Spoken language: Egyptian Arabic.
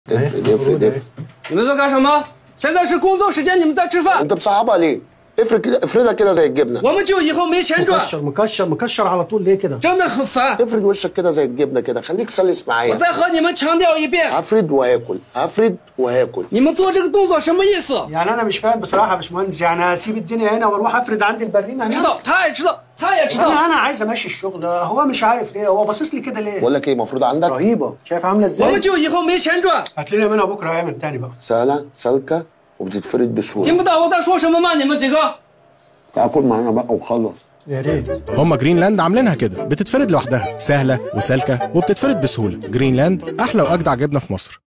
افرد افرد افرد 你们在干什么？现在是工作时间，你们在吃饭。 انت بصعبها ليه؟ افرد كده افردها كده زي الجبنه 我们就以后没钱赚， مكشر مكشر مكشر على طول ليه كده 真的很烦。 افرد وشك كده زي الجبنه كده خليك سلس 我 معايا 再和你们强调一遍， هفرد وهاكل هفرد وهاكل 你们做这个动作什么意思？ يعني انا مش فاهم بصراحه يا باشمهندس يعني هسيب الدنيا هنا واروح افرد عند البريمه 知 هنا 道，他也知道，他也知道。 انا انا عايز امشي الشغل هو مش عارف ليه هو باصص لي كده ليه بقول لك ايه المفروض عندك رهيبه شايف عامله 我 ازاي 们就以后没钱赚， هات لنا منها بكره ايمن تاني بقى سهله سالكه وبتتفرد 听 بسهوله 不到我在说什么吗？你们几个？ تاكل معانا بقى وخلص يا ريت هما جرينلاند عاملينها كده بتتفرد لوحدها سهلة وسالكة وبتتفرد بسهولة جرينلاند أحلى وأجدع جبنة في مصر